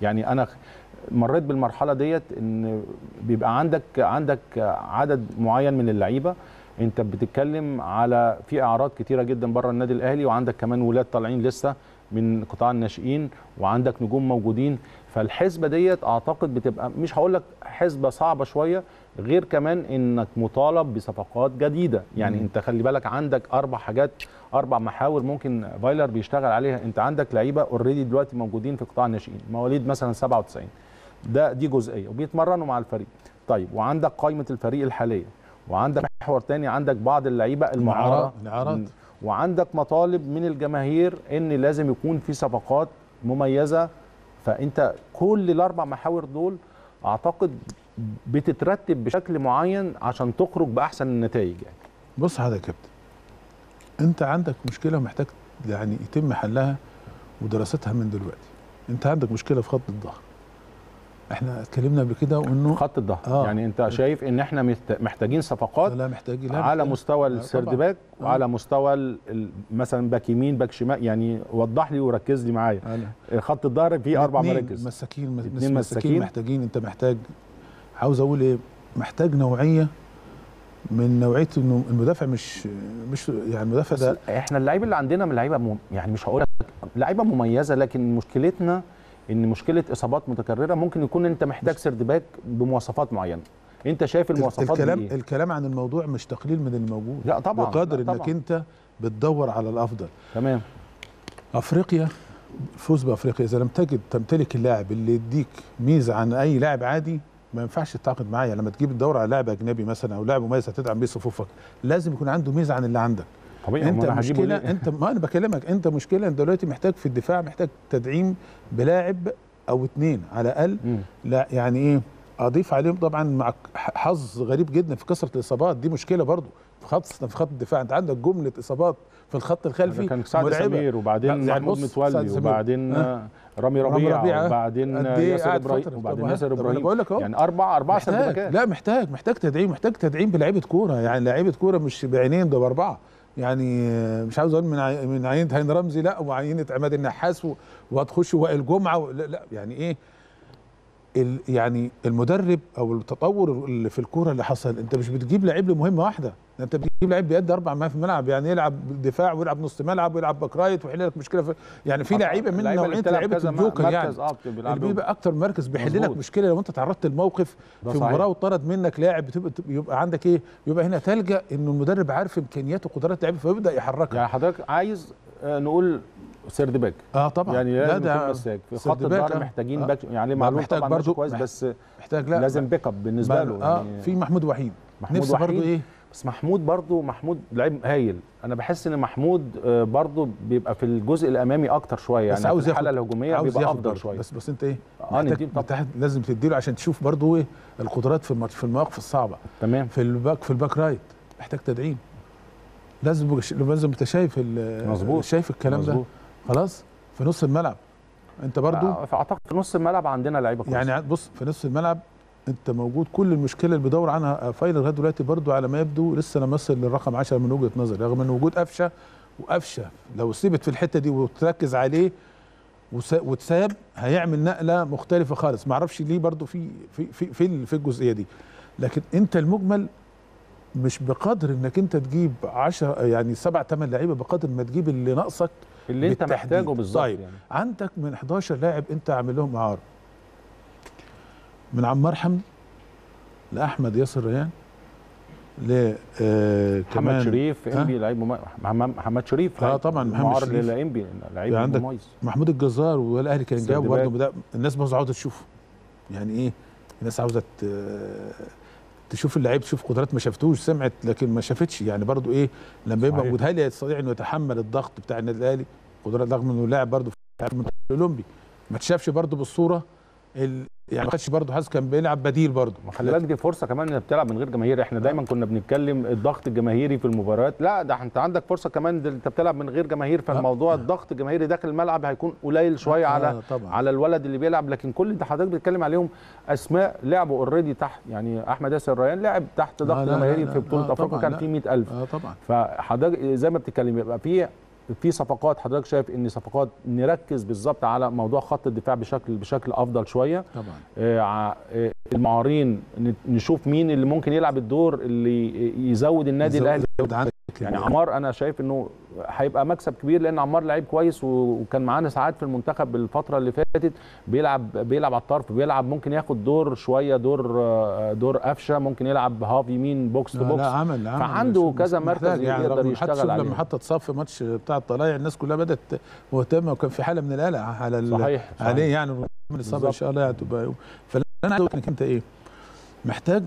يعني انا مريت بالمرحله ديت ان بيبقى عندك عندك عدد معين من اللعيبه انت بتتكلم على في اعراض كتيره جدا بره النادي الاهلي وعندك كمان ولاد طالعين لسه من قطاع الناشئين وعندك نجوم موجودين فالحسبه ديت اعتقد بتبقى مش هقول لك حسبه صعبه شويه غير كمان انك مطالب بصفقات جديده يعني مم. انت خلي بالك عندك اربع حاجات اربع محاور ممكن فايلر بيشتغل عليها انت عندك لعيبه اوريدي دلوقتي موجودين في قطاع الناشئين مواليد مثلا 97 ده دي جزئيه وبيتمرنوا مع الفريق طيب وعندك قائمه الفريق الحاليه وعندك محور تاني عندك بعض اللعيبه المعاره الإعارات. م. وعندك مطالب من الجماهير ان لازم يكون في صفقات مميزه فانت كل الاربع محاور دول اعتقد بتترتب بشكل معين عشان تخرج باحسن النتائج يعني بص حضرتك يا كابتن انت عندك مشكله محتاج يعني يتم حلها ودراستها من دلوقتي انت عندك مشكله في خط الظهر احنا اتكلمنا قبل كده وانه خط الظهر آه. يعني انت شايف ان احنا محت- محتاجين صفقات لا محتاج لا على محتاج. مستوى طبعاً. السردباك آه. وعلى مستوى ال- ال- مثلا باك يمين باك شمال يعني وضح لي وركز لي معايا على- خط الظهر فيه اربع اتنين مراكز مساكين اتنين اتنين مساكين مساكين. محتاجين انت محتاج عاوز اقول ايه محتاج نوعيه من نوعيه انه المدافع مش مش يعني المدافع بس ده احنا اللعيبه اللي عندنا من لعيبه مم... يعني مش هقول لك لعيبه مميزه لكن مشكلتنا ان مشكله اصابات متكرره ممكن يكون انت محتاج سردباك بمواصفات معينه انت شايف المواصفات الكلام دي إيه؟ الكلام عن الموضوع مش تقليل من الموجود لا طبعا بقدر لا انك طبعاً. انت بتدور على الافضل تمام افريقيا فوز بافريقيا اذا لم تجد تمتلك اللاعب اللي يديك ميزه عن اي لاعب عادي ما ينفعش تتعاقد معايا لما تجيب تدور على لاعب اجنبي مثلا او لاعب مميز هتدعم بيه صفوفك لازم يكون عنده ميزه عن اللي عندك طبيعي انت أمال أنا هجيبه مشكله ليه؟ انت ما انا بكلمك انت مشكله انت دلوقتي محتاج في الدفاع محتاج تدعيم بلاعب او اتنين على الاقل مم. لا يعني ايه اضيف عليهم طبعا مع حظ غريب جدا في كثره الاصابات دي مشكله برضو في خط في خط الدفاع انت عندك جمله اصابات في الخط الخلفي كان سعد مرعبة. سمير وبعدين لا، محمود بص، متولي سعد سمير. وبعدين ها؟ رامي رامي ربيعه ربيعة. وبعدين قد إيه ياسر قاعد ابراهيم فترة. وبعدين طب ياسر طب أنا ابراهيم بقول لك أهو. يعني اربع اربع محتاج سردباكات لا محتاج محتاج تدعيم محتاج تدعيم بلعيبه كوره يعني لعيبه كوره مش بعينين ده باربعه يعني آه، مش عاوز اقول من عي- من عينه هاني رمزي لا وعينه عماد النحاس و- وهتخش وائل جمعه و- لا, لا يعني ايه ال يعني المدرب او التطور اللي في الكوره اللي حصل انت مش بتجيب لعيب لمهمه واحده ده انت بتجيب لعيب بيأدي اربع مهام في الملعب يعني يلعب دفاع ويلعب نص ملعب ويلعب باك رايت ويحل لك مشكله في يعني في لعيبه من اللعيبة اللي نوعيه بتلعب لعيبه كذا الجوكر يعني مركز، اه اللي بيلعبوا. بيبقى اكتر مركز بيحل لك مظبوط. مشكله لو انت تعرضت لموقف ده في صحيح. مباراه وطرد منك لاعب بتبقى يبقى عندك ايه يبقى هنا تلجا انه المدرب عارف امكانيات وقدرات لعيبه فيبدا يحركها يعني حضرتك عايز آه، نقول سردباك اه طبعا يعني لا لازم ده يكون مساك في خط سردباك، الظهر آه. محتاجين آه. باك يعني ما معلول محتاج طبعا برضو ماشي كويس مح- بس محتاج لا لازم بيك اب بالنسبه بقى- له اه يعني في محمود وحيد محمود نفسي برضو وحيد ايه بس محمود برضو محمود لعيب هايل انا بحس ان محمود آه، برضو بيبقى في الجزء الامامي اكتر شويه يعني بس عاوز في الحاله ياخد الهجوميه عاوز بيبقى ياخد افضل برضو. شويه بس بس انت ايه اه محتاج نديله طبعا محتاج لازم تديله عشان تشوف برضو ايه القدرات في الماتش في المواقف الصعبه تمام في الباك في الباك رايت محتاج تدعيم لازم لازم انت شايف ال- مظبوط. شايف الكلام مظبوط. ده خلاص في نص الملعب انت برضو آه، فاعتقد في نص الملعب عندنا لعيبه كويسه يعني بص في نص الملعب انت موجود كل المشكله اللي بيدور عنها فايلر لغايه دلوقتي برضو على ما يبدو لسه انا مصل للرقم 10 من وجهه نظري رغم ان وجود قفشه وقفشه لو سيبت في الحته دي وتركز عليه وس- وتساب هيعمل نقله مختلفه خالص ما اعرفش ليه برضو في في في في, في الجزئيه دي لكن انت المجمل مش بقدر انك انت تجيب 10 يعني سبع ثمان لعيبه بقدر ما تجيب اللي ناقصك اللي انت بالتحديد. محتاجه بالظبط طيب. يعني عندك من 11 لاعب انت عامل لهم اعاره من عمار حمدي لاحمد ياسر ريان ل آه محمد كمان شريف ها؟ انبي لعيب مميز محمد محمد شريف آه لعيب طبعا محمد معار شريف. لانبي لعيب عندك مميز محمود الجزار والاهلي كان جاب سردباك. برضه ده الناس برضه عاوزه تشوفه يعني ايه الناس عاوزه ت- تشوف اللعيب تشوف قدرات ما شافتوش سمعت لكن ما شافتش يعني برضه ايه لما يبقى صحيح. موجود هل يستطيع انه يتحمل الضغط بتاع النادي الاهلي قدرات رغم انه لاعب برضه في المنتخب الاولمبي ما تشافش برضه بالصوره ال... يعني ما خدش برضه حاسس كان بيلعب بديل برضه ما خلي بالك دي فرصه كمان انك بتلعب من غير جماهير احنا دايما كنا بنتكلم الضغط الجماهيري في المباريات لا ده انت عندك فرصه كمان ده انت بتلعب من غير جماهير فالموضوع الضغط الجماهيري داخل الملعب هيكون قليل شويه آه، على طبعا. على الولد اللي بيلعب لكن كل اللي حضرتك بتتكلم عليهم اسماء لعبوا اوريدي تحت يعني احمد ياسر ريان لعب تحت لا، ضغط لا، لا، جماهيري لا. في بطوله آه، افريقيا طبعاً، كان لا. في 100000 اه طبعا فحضرتك زي ما بتتكلم يبقى في في صفقات حضرتك شايف ان صفقات نركز بالظبط على موضوع خط الدفاع بشكل بشكل افضل شويه طبعا آه، ع- آه، المعارين ن- نشوف مين اللي ممكن يلعب الدور اللي يزود النادي زود- الاهلي زود عندك يعني عمار انا شايف انه هيبقى مكسب كبير لان عمار لعيب كويس و- وكان معانا ساعات في المنتخب الفتره اللي فاتت بيلعب بيلعب على الطرف بيلعب ممكن ياخد دور شويه دور آه، دور قفشه ممكن يلعب هاف يمين بوكس تو لا, بوكس لا عمل عمل فعنده شوف، كذا بس مركز محتاج يعني يقدر رغم يشتغل حتى شوف عليه. لما حط اتصاب في ماتش بتاع الطلايع الناس كلها بدات مهتمه وكان في حاله من القلق على ال- صحيح, صحيح. عليه يعني من الاصابه ان بالظبط. شاء الله هتبقى فانا عايز اقول لك انت ايه محتاج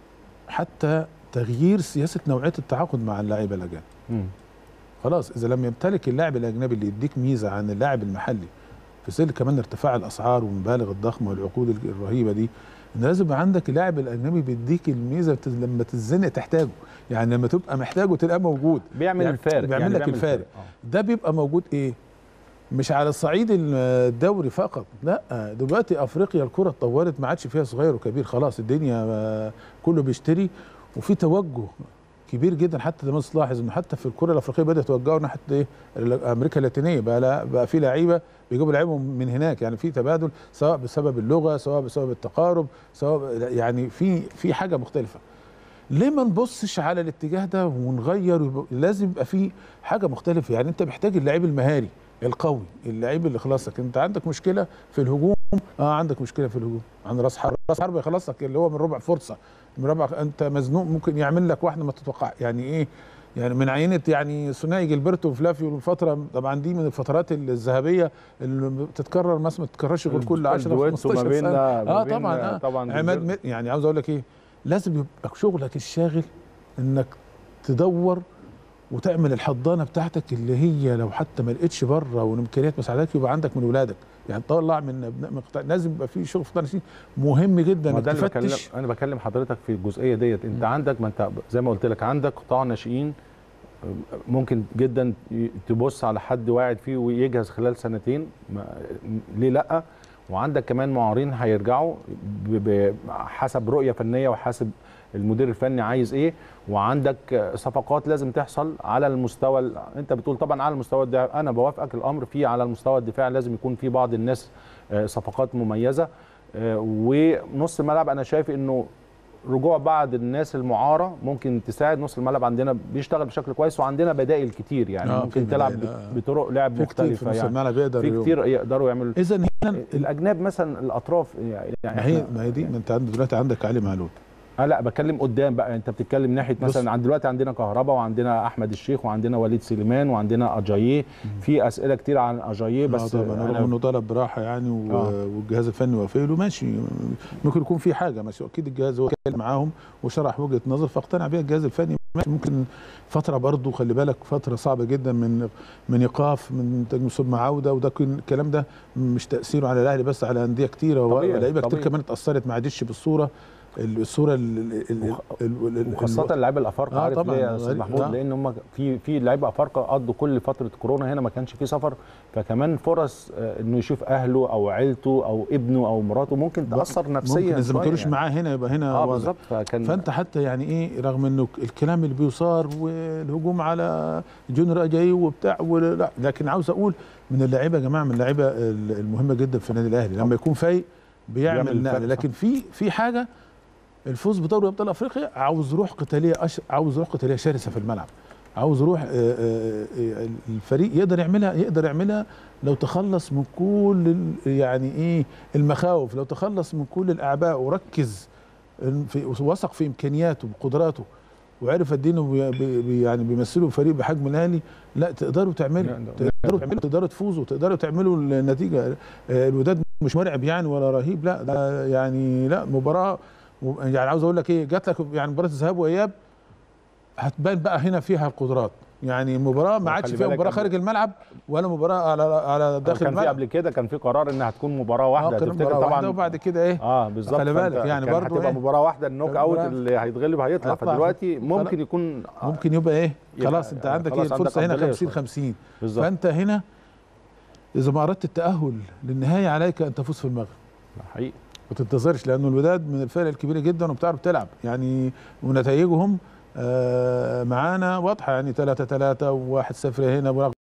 حتى تغيير سياسه نوعيه التعاقد مع اللاعيبه الاجانب مم. خلاص اذا لم يمتلك اللاعب الاجنبي اللي يديك ميزه عن اللاعب المحلي في ظل كمان ارتفاع الاسعار والمبالغ الضخمه والعقود الرهيبه دي ان لازم يبقى عندك اللاعب الاجنبي بيديك الميزه بت- لما تتزنق تحتاجه يعني لما تبقى محتاجه تلاقيه موجود بيعمل يعني الفارق بيعمل يعني لك الفارق. آه. ده بيبقى موجود ايه مش على الصعيد الدوري فقط لا دلوقتي افريقيا الكره اتطورت ما عادش فيها صغير وكبير خلاص الدنيا آه، كله بيشتري وفي توجه كبير جدا حتى ده تلاحظ انه حتى في الكره الافريقيه بدات توجهوا ناحيه ايه امريكا اللاتينيه بقى لا بقى في لعيبه بيجيبوا لعيبهم من هناك يعني في تبادل سواء بسبب اللغه سواء بسبب التقارب سواء يعني في في حاجه مختلفه ليه ما نبصش على الاتجاه ده ونغير ويبقى- لازم يبقى في حاجه مختلفه يعني انت محتاج اللعيب المهاري القوي اللعيب اللي خلاصك انت عندك مشكله في الهجوم اه عندك مشكله في الهجوم عند راس حرب راس حرب يخلصك اللي هو من ربع فرصه من ربع انت مزنوق ممكن يعمل لك واحده ما تتوقع يعني ايه يعني من عينه يعني ثنائي جilberto وفلافيو الفتره طبعا دي من الفترات الذهبيه اللي بتتكرر مثلا ما تتكررش غير كل 10 الدويتو 15 ما بين سنه ما اه بين طبعا اه طبعا عماد جilberto. م- يعني عاوز اقول لك ايه لازم يبقى شغلك الشاغل انك تدور وتعمل الحضانه بتاعتك اللي هي لو حتى ما لقيتش بره والامكانيات ما ساعدتك يبقى عندك من ولادك يعني طلع من ابناء من قطاع لازم يبقى في شغل في قطاع الناشئين مهم جدا ما انك ده اللي بكلم تفتش انا بكلم حضرتك في الجزئيه ديت انت عندك ما انت زي ما قلت لك عندك قطاع ناشئين ممكن جدا ي- تبص على حد واعد فيه ويجهز خلال سنتين ما ليه لا وعندك كمان معارين هيرجعوا ب- ب- حسب رؤيه فنيه وحسب المدير الفني عايز ايه وعندك صفقات لازم تحصل على المستوى ال- انت بتقول طبعا على المستوى الدفاع انا بوافقك الامر فيه على المستوى الدفاع لازم يكون في بعض الناس آه، صفقات مميزه آه، ونص الملعب انا شايف انه رجوع بعض الناس المعاره ممكن تساعد نص الملعب عندنا بيشتغل بشكل كويس وعندنا بدائل كتير يعني آه، ممكن في تلعب بدائل، بت- آه. بطرق لعب في كتير في مختلفه نص يعني الملعب يقدر في كتير يقدروا يعملوا اذا هنا الاجناب مثلا الاطراف يعني ما هي إحنا- ما هي دي ما انت عندك دلوقتي عندك علي معلول اه لا بتكلم قدام بقى انت بتتكلم ناحيه بص. مثلا عند دلوقتي عندنا كهربا وعندنا احمد الشيخ وعندنا وليد سليمان وعندنا اجاييه في اسئله كتير عن اجاييه بس بس طبعا رغم أنا انه طلب براحه يعني و- آه. والجهاز الفني وافق له ماشي ممكن يكون في حاجه ماشي اكيد الجهاز هو اتكلم معاهم وشرح وجهه نظر فاقتنع بيها الجهاز الفني ماشي ممكن فتره برضه خلي بالك فتره صعبه جدا من من ايقاف من تجميل ثم عوده وده كل- الكلام ده مش تاثيره على الاهلي بس على انديه كتيره طبيعي، ولاعيبه كتير طبيعي. كمان اتاثرت ما عادتش بالصوره الصوره ال- ال- وخ- ال- ال- وخاصه اللعيبه الافارقه آه عارف طبعاً، ليه يا استاذ غريب. محمود آه. لان هم في في لعيبه افارقه قضوا كل فتره كورونا هنا ما كانش في سفر فكمان فرص آه، انه يشوف اهله او عيلته او ابنه او مراته ممكن تاثر نفسيا ممكن اذا ما شوية كانوش يعني. معاه هنا يبقى هنا اه واضح. بالظبط فكان فانت حتى يعني ايه رغم انه الكلام اللي بيصار والهجوم على جونر اجاي وبتاع ولا لكن عاوز اقول من اللعيبه يا جماعه من اللعيبه ال- المهمه جدا في النادي الاهلي لما يكون فايق بيعمل بيعمل الفرق، نقله لكن في في حاجه الفوز بدوري ابطال افريقيا عاوز روح قتاليه أش... عاوز روح قتاليه شرسه في الملعب عاوز روح آه، آه، آه، الفريق يقدر يعملها يقدر يعملها لو تخلص من كل ال- يعني ايه المخاوف لو تخلص من كل الاعباء وركز في وثق في امكانياته وقدراته وعرف قد ايه إنه بي- بي- بي- يعني بيمثلوا فريق بحجم الاهلي لا تقدروا تعملوا لا، لا، تقدروا تعملوا تقدروا تفوزوا تقدروا تعملوا النتيجه آه، الوداد مش مرعب يعني ولا رهيب لا ده يعني لا مباراه يعني عاوز اقول لك ايه جات لك يعني مباراه الذهاب واياب هتبان بقى هنا فيها القدرات يعني المباراه ما عادش خلي فيها بالك مباراه قبل- خارج الملعب ولا مباراه على على داخل كان في الملعب قبل كده كان في قرار انها هتكون مباراه واحده آه، كان تفتكر مباراه طبعا واحده وبعد كده ايه اه بالظبط خلي بالك فأنت يعني كان برضو هتبقى إيه؟ مباراه واحده النوك اوت مباراة- اللي هيتغلب هيطلع هيطلع. فدلوقتي ممكن خلاص. يكون ممكن يبقى ايه يبقى- خلاص انت عندك ايه خلاص عندك الفرصه هنا أفضلية 50 شوية. 50 بالظبط فانت هنا اذا ما اردت التاهل للنهايه عليك ان تفوز في المغرب حقيقي ما تنتظرش لانه الوداد من الفرق الكبيره جدا وبتعرف تلعب يعني ونتائجهم آه معانا واضحه يعني 3 3 و1 0 هنا ورغم